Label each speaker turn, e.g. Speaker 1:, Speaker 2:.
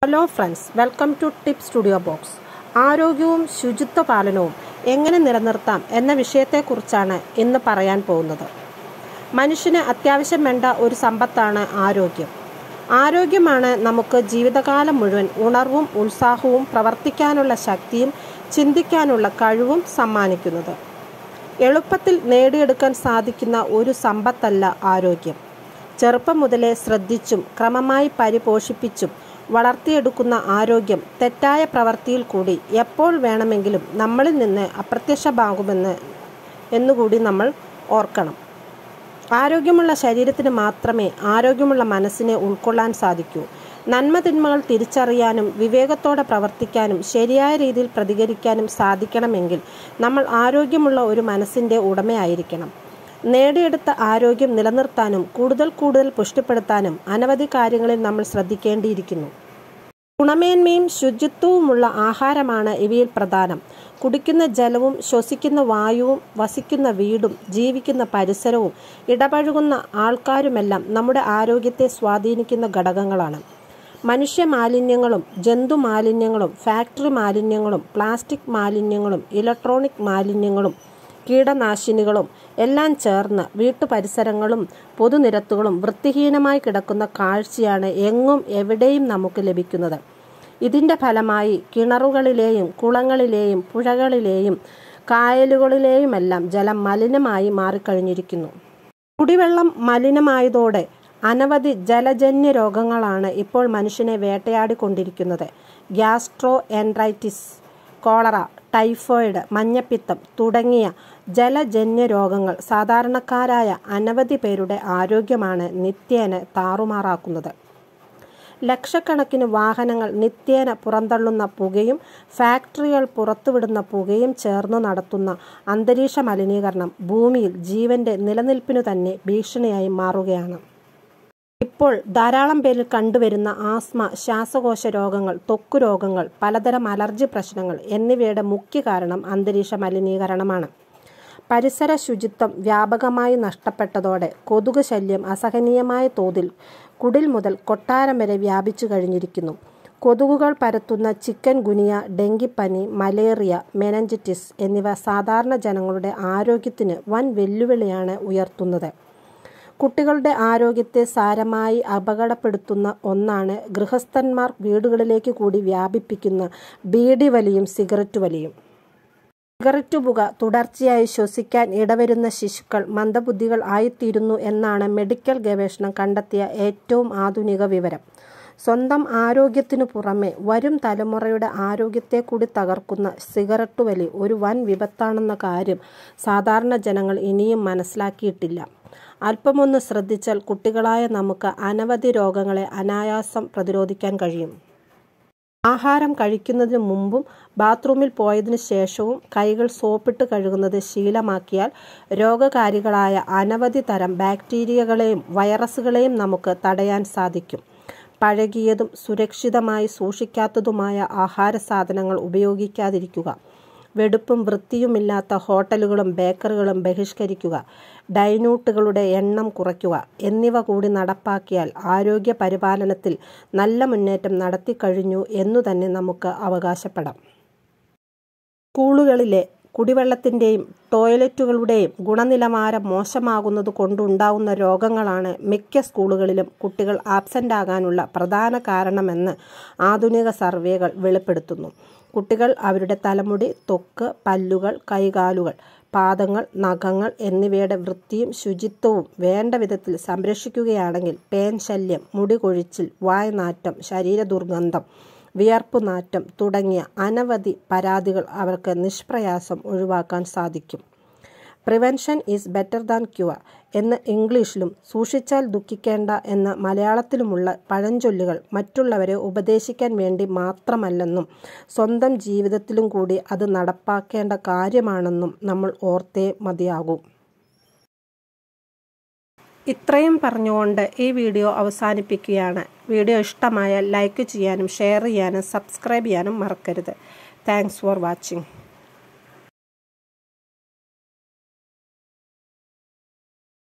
Speaker 1: hello friends welcome to tip studio box ആരോഗ്യവും ശുചിത്വ പാലനവും എങ്ങനെ നിലനിർത്താം എന്ന വിഷയത്തെക്കുറിച്ചാണ് ഇന്ന് പറയാൻ പോകുന്നത് മനുഷ്യന് അത്യാവശ്യം വേണ്ട ഒരു സമ്പത്താണ് ആരോഗ്യം ആരോഗ്യമാണ് നമുക്ക് ജീവിതകാലം മുഴുവൻ ഉണർവും ഉത്സാഹവും പ്രവർത്തിക്കാനുള്ള ശക്തിയും ചിന്തിക്കാനുള്ള കഴിവും സമ്മാനിക്കുന്നത് എളുപ്പത്തിൽ നേടിയെടുക്കാൻ സാധിക്കുന്ന ഒരു സമ്പത്തല്ല ആരോഗ്യം ചെറുപ്പം മുതലേ ശ്രദ്ധിച്ചും ക്രമമായി പരിപോഷിപ്പിച്ചും വളർത്തിയെടുക്കുന്ന ആരോഗ്യം തെറ്റായ പ്രവൃത്തിയിൽ കൂടി എപ്പോൾ വേണമെങ്കിലും നമ്മളിൽ നിന്ന് അപ്രത്യക്ഷമാകുമെന്ന് എന്നുകൂടി നമ്മൾ ഓർക്കണം ആരോഗ്യമുള്ള ശരീരത്തിന് മാത്രമേ ആരോഗ്യമുള്ള മനസ്സിനെ ഉൾക്കൊള്ളാൻ സാധിക്കൂ നന്മ തിന്മകൾ തിരിച്ചറിയാനും വിവേകത്തോടെ പ്രവർത്തിക്കാനും ശരിയായ രീതിയിൽ പ്രതികരിക്കാനും സാധിക്കണമെങ്കിൽ നമ്മൾ ആരോഗ്യമുള്ള ഒരു മനസ്സിൻ്റെ ഉടമയായിരിക്കണം നേടിയെടുത്ത ആരോഗ്യം നിലനിർത്താനും കൂടുതൽ കൂടുതൽ പുഷ്ടിപ്പെടുത്താനും അനവധി കാര്യങ്ങളിൽ നമ്മൾ ശ്രദ്ധിക്കേണ്ടിയിരിക്കുന്നു ഗുണമേന്മയും ശുചിത്വവുമുള്ള ആഹാരമാണ് ഇവയിൽ പ്രധാനം കുടിക്കുന്ന ജലവും ശ്വസിക്കുന്ന വായുവും വസിക്കുന്ന വീടും ജീവിക്കുന്ന പരിസരവും ഇടപഴകുന്ന ആൾക്കാരുമെല്ലാം നമ്മുടെ ആരോഗ്യത്തെ സ്വാധീനിക്കുന്ന ഘടകങ്ങളാണ് മനുഷ്യ മാലിന്യങ്ങളും ജന്തു മാലിന്യങ്ങളും ഫാക്ടറി മാലിന്യങ്ങളും പ്ലാസ്റ്റിക് മാലിന്യങ്ങളും ഇലക്ട്രോണിക് മാലിന്യങ്ങളും കീടനാശിനികളും എല്ലാം ചേർന്ന് വീട്ടുപരിസരങ്ങളും പൊതുനിരത്തുകളും വൃത്തിഹീനമായി കിടക്കുന്ന കാഴ്ചയാണ് എങ്ങും എവിടെയും നമുക്ക് ലഭിക്കുന്നത് ഇതിൻ്റെ ഫലമായി കിണറുകളിലെയും കുളങ്ങളിലെയും പുഴകളിലെയും കായലുകളിലെയുമെല്ലാം ജലം മലിനമായി മാറിക്കഴിഞ്ഞിരിക്കുന്നു കുടിവെള്ളം മലിനമായതോടെ അനവധി ജലജന്യ രോഗങ്ങളാണ് ഇപ്പോൾ മനുഷ്യനെ വേട്ടയാടിക്കൊണ്ടിരിക്കുന്നത് ഗ്യാസ്ട്രോ എൻറൈറ്റിസ് കോളറ ടൈഫോയിഡ് മഞ്ഞപ്പിത്തം തുടങ്ങിയ ജലജന്യ രോഗങ്ങൾ സാധാരണക്കാരായ അനവധി പേരുടെ ആരോഗ്യമാണ് നിത്യേന താറുമാറാക്കുന്നത് ലക്ഷക്കണക്കിന് വാഹനങ്ങൾ നിത്യേന പുറന്തള്ളുന്ന പുകയും ഫാക്ടറികൾ പുറത്തുവിടുന്ന പുകയും ചേർന്ന് നടത്തുന്ന അന്തരീക്ഷ മലിനീകരണം ഭൂമിയിൽ ജീവന്റെ നിലനിൽപ്പിനു തന്നെ ഭീഷണിയായി മാറുകയാണ് ഇപ്പോൾ ധാരാളം പേരിൽ കണ്ടുവരുന്ന ആസ്മ ശ്വാസകോശ രോഗങ്ങൾ ത്വക്കു രോഗങ്ങൾ പലതരം അലർജി പ്രശ്നങ്ങൾ എന്നിവയുടെ മുഖ്യ കാരണം അന്തരീക്ഷ മലിനീകരണമാണ് പരിസര ശുചിത്വം വ്യാപകമായി നഷ്ടപ്പെട്ടതോടെ കൊതുക് ശല്യം അസഹനീയമായ തോതിൽ കുടിൽ മുതൽ കൊട്ടാരം വരെ വ്യാപിച്ചു കഴിഞ്ഞിരിക്കുന്നു കൊതുകുകൾ പരത്തുന്ന ചിക്കൻ ഗുനിയ ഡെങ്കിപ്പനി മലേറിയ മെനഞ്ചിറ്റിസ് എന്നിവ സാധാരണ ജനങ്ങളുടെ ആരോഗ്യത്തിന് വൻ വെല്ലുവിളിയാണ് ഉയർത്തുന്നത് കുട്ടികളുടെ ആരോഗ്യത്തെ സാരമായി അപകടപ്പെടുത്തുന്ന ഒന്നാണ് ഗൃഹസ്ഥന്മാർ വീടുകളിലേക്ക് കൂടി വ്യാപിപ്പിക്കുന്ന ബീഡി വലിയും സിഗരറ്റ് വലിയും സിഗരറ്റ് പുക തുടർച്ചയായി ശ്വസിക്കാൻ ഇടവരുന്ന ശിശുക്കൾ മന്ദബുദ്ധികൾ ആയിത്തീരുന്നു എന്നാണ് മെഡിക്കൽ ഗവേഷണം കണ്ടെത്തിയ ഏറ്റവും ആധുനിക വിവരം സ്വന്തം ആരോഗ്യത്തിനു പുറമെ വരും തലമുറയുടെ ആരോഗ്യത്തെ കൂടി തകർക്കുന്ന സിഗരറ്റ് വലി ഒരു വൻ വിപത്താണെന്ന കാര്യം സാധാരണ ജനങ്ങൾ ഇനിയും മനസ്സിലാക്കിയിട്ടില്ല അല്പമൊന്ന് ശ്രദ്ധിച്ചാൽ കുട്ടികളായ നമുക്ക് അനവധി രോഗങ്ങളെ അനായാസം പ്രതിരോധിക്കാൻ കഴിയും ആഹാരം കഴിക്കുന്നതിന് മുമ്പും ബാത്റൂമിൽ പോയതിനു ശേഷവും കൈകൾ സോപ്പിട്ട് കഴുകുന്നത് ശീലമാക്കിയാൽ രോഗകാരികളായ അനവധി തരം ബാക്ടീരിയകളെയും വൈറസുകളെയും നമുക്ക് തടയാൻ സാധിക്കും പഴകിയതും സുരക്ഷിതമായി സൂക്ഷിക്കാത്തതുമായ ആഹാര സാധനങ്ങൾ ഉപയോഗിക്കാതിരിക്കുക വെടുപ്പും വൃത്തിയുമില്ലാത്ത ഹോട്ടലുകളും ബേക്കറികളും ബഹിഷ്കരിക്കുക ഡൈനൂട്ടുകളുടെ എണ്ണം കുറയ്ക്കുക എന്നിവ കൂടി നടപ്പാക്കിയാൽ ആരോഗ്യ പരിപാലനത്തിൽ നല്ല മുന്നേറ്റം നടത്തിക്കഴിഞ്ഞു എന്നു തന്നെ നമുക്ക് അവകാശപ്പെടാം സ്കൂളുകളിലെ കുടിവെള്ളത്തിൻ്റെയും ടോയ്ലറ്റുകളുടെയും ഗുണനിലവാരം മോശമാകുന്നത് കൊണ്ടുണ്ടാകുന്ന രോഗങ്ങളാണ് മിക്ക സ്കൂളുകളിലും കുട്ടികൾ ആബ്സെൻ്റ് ആകാനുള്ള പ്രധാന കാരണമെന്ന് ആധുനിക സർവേകൾ വെളിപ്പെടുത്തുന്നു കുട്ടികൾ അവരുടെ തലമുടി ത്വക്ക് പല്ലുകൾ കൈകാലുകൾ പാദങ്ങൾ നഖങ്ങൾ എന്നിവയുടെ വൃത്തിയും ശുചിത്വവും വേണ്ട വിധത്തിൽ സംരക്ഷിക്കുകയാണെങ്കിൽ പേൻ ശല്യം മുടി കൊഴിച്ചിൽ വായനാറ്റം ശരീര ദുർഗന്ധം വിയർപ്പ് നാറ്റം തുടങ്ങിയ അനവധി പരാതികൾ അവർക്ക് നിഷ്പ്രയാസം ഒഴിവാക്കാൻ സാധിക്കും prevention is better than cure എന്ന ഇംഗ്ലീഷിലും സൂക്ഷിച്ചാൽ ദുഃഖിക്കേണ്ട എന്ന മലയാളത്തിലുമുള്ള പഴഞ്ചൊല്ലുകൾ മറ്റുള്ളവരെ ഉപദേശിക്കാൻ വേണ്ടി മാത്രമല്ലെന്നും സ്വന്തം ജീവിതത്തിലും കൂടി അത് നടപ്പാക്കേണ്ട കാര്യമാണെന്നും നമ്മൾ ഓർത്തേ മതിയാകൂ ഇത്രയും പറഞ്ഞുകൊണ്ട് ഈ വീഡിയോ അവസാനിപ്പിക്കുകയാണ് വീഡിയോ ഇഷ്ടമായാൽ ലൈക്ക് ചെയ്യാനും ഷെയർ ചെയ്യാനും സബ്സ്ക്രൈബ് ചെയ്യാനും മറക്കരുത് താങ്ക്സ് ഫോർ വാച്ചിങ്